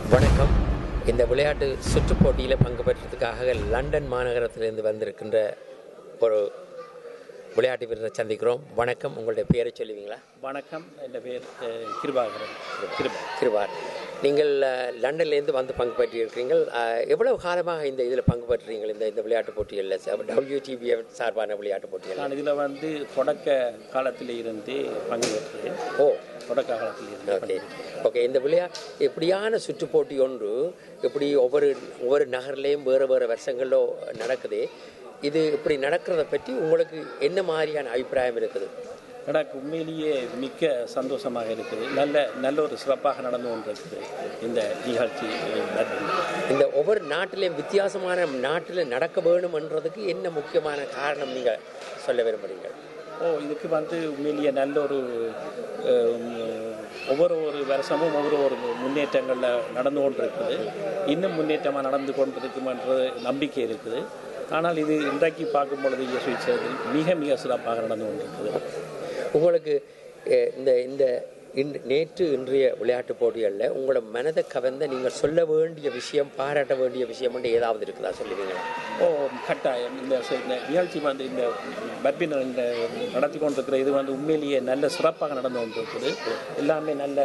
வணக்கம் இந்த விளையாட்டு சுற்றுப் போட்டியில் பங்கு பெற்றதுக்காக லண்டன் மாநகரத்திலிருந்து வந்திருக்கின்ற ஒரு விளையாட்டு வீரரை சந்திக்கிறோம் வணக்கம் உங்களுடைய பெயரை சொல்லுவீங்களா வணக்கம் என் பேர் அஹ், கிருபாகரன் கிருபா கிருபார் நீங்கள் அஹ், லண்டன்லேருந்து வந்து பங்கு பெற்றிருக்கிறீர்கள் அஹ், எவ்வளவு காலமாக இந்த இதில் பங்கு பெற்றீங்கள் இந்த இந்த விளையாட்டுப் போட்டிகளில் டபிள்யூடிபி சார்பான விளையாட்டுப் போட்டிகள் நான் இதில் வந்து தொடக்க காலத்தில் இருந்து பங்கு பெற்றேன் ஓ தொடக்க காலத்தில் இருந்து ஓகே ஓகே இந்த விளையா இப்படியான சுற்றுப் போட்டி ஒன்று இப்படி ஒவ்வொரு ஒவ்வொரு நகர்லேயும் வேறு வேறு வருஷங்களில் நடக்குது இது இப்படி நடக்கிறத பற்றி உங்களுக்கு என்ன மாதிரியான அபிப்பிராயம் இருக்குது எனக்கு உண்மையிலேயே மிக்க சந்தோஷமாக இருக்குது நல்ல நல்ல ஒரு சிறப்பாக நடந்து கொண்டிருக்குது இந்த நிகழ்ச்சி பேட்மிண்டன். இந்த ஒவ்வொரு நாட்டிலையும் வித்தியாசமான நாட்டில் நடக்க வேணும்ன்றதுக்கு என்ன முக்கியமான காரணம் நீங்கள் சொல்ல விரும்புறீங்க ஓ இதுக்கு வந்து உண்மையிலேயே நல்ல ஒரு அஹ், ஒவ்வொரு ஒரு வருஷமும் ஒவ்வொரு ஒரு முன்னேற்றங்களில் நடந்து கொண்டிருக்குது இன்னும் முன்னேற்றமாக நடந்து கொண்டிருக்குமென்ற நம்பிக்கை இருக்குது ஆனால் இது இன்றைக்கு பார்க்கும் பொழுது யோசிச்சது மிக மிக சிறப்பாக நடந்து கொண்டிருக்குது உங்களுக்கு அஹ், இந்த இந்த இன்று நேற்று இன்றைய விளையாட்டுப் போட்டிகளில் உங்களோட மனதை கவர்ந்த நீங்கள் சொல்ல வேண்டிய விஷயம் பாராட்ட வேண்டிய விஷயம் ஏதாவது இருக்குதா சொல்லுவீங்களா ஓ கட்டாயம் இந்த ச- இந்த நிகழ்ச்சி வந்து இந்த பேட்மிண்டன் இந்த நடத்தி கொண்டிருக்கிற இது வந்து உண்மையிலேயே நல்ல சிறப்பாக நடந்து கொண்டிருக்குது எல்லாமே நல்ல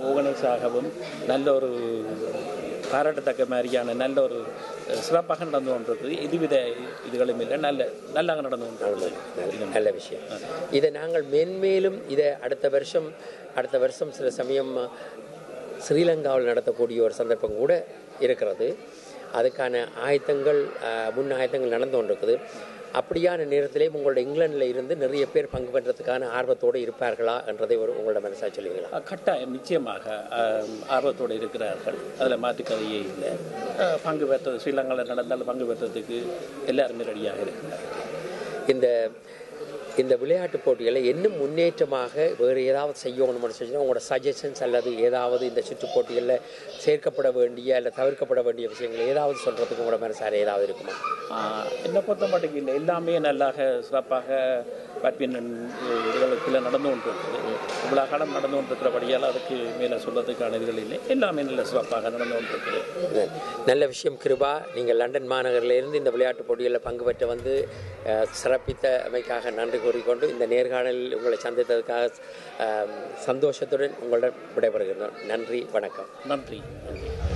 ஆகவும் நல்ல ஒரு பாராட்டத்தக்க மாதிரியான நல்ல ஒரு அஹ், சிறப்பாக நடந்து கொண்டிருக்குது எதுவித இதுகளும் இல்லை நல்ல நல்லாக நடந்து கொண்டிருக்குது நல்ல- நல்ல விஷயம் இதை நாங்கள் மென்மேலும் இதை அடுத்த வருஷம் அடுத்த வருஷம் சில சமயம் ஸ்ரீலங்காவில் நடத்தக்கூடிய ஒரு சந்தர்ப்பம் கூட இருக்கிறது அதுக்கான ஆயத்தங்கள் அஹ், முன் ஆயத்தங்கள் நடந்து கொண்டிருக்குது அப்படியான நேரத்திலே உங்களோட இங்கிலாந்தில் இருந்து நிறைய பேர் பங்கு பெற்றதுக்கான ஆர்வத்தோடு இருப்பார்களா என்றதை ஒரு உங்களோட மனசாக சொல்லுவீங்களா அஹ், கட்டாயம் நிச்சயமாக அஹ், ஆர்வத்தோடு இருக்கிறார்கள் அதில் மாற்றுக்கதையே இல்லை அஹ், பங்கு பெற்றது ஸ்ரீலங்காவில் நடந்தாலும் பங்கு பெற்றதுக்கு எல்லாருமே ரெடியாக இருக்கிறார்கள் இந்த இந்த விளையாட்டு போட்டிகளை இன்னும் முன்னேற்றமாக வேறு ஏதாவது செய்யணும்னு சொன்னால் உங்களோட சஜஷன்ஸ் அல்லது ஏதாவது இந்த சுற்று போட்டிகளில் சேர்க்கப்பட வேண்டிய அல்ல தவிர்க்கப்பட வேண்டிய விஷயங்கள் ஏதாவது சொல்கிறதுக்கு உங்களோட மனசார ஏதாவது இருக்குமா ஆஹ் என்னை பொறுத்த மட்டும் இல்லை எல்லாமே நல்லாக சிறப்பாக பேட்மிண்டன் இதுகளுக்குள்ள நடந்து கொண்டு இருக்குது இவ்வளோ காலம் நடந்து கொண்டு இருக்கிறபடியால் அதுக்கு மேலே சொல்றதுக்கான இதுகள் இல்லை எல்லாமே நல்ல சிறப்பாக நடந்து கொண்டு இருக்குது நல்ல விஷயம் கிருபா நீங்கள் லண்டன் மாநகரிலிருந்து இந்த விளையாட்டு போட்டிகளில் பங்கு பெற்று வந்து அஹ், சிறப்பித்தமைக்காக நன்றி கூறிக்கொண்டு இந்த நேர்காணலில் உங்களை சந்தித்ததுக்காக அஹ், சந்தோஷத்துடன் உங்களிடம் விடைபெறுகிறோம் நன்றி வணக்கம் நன்றி நன்றி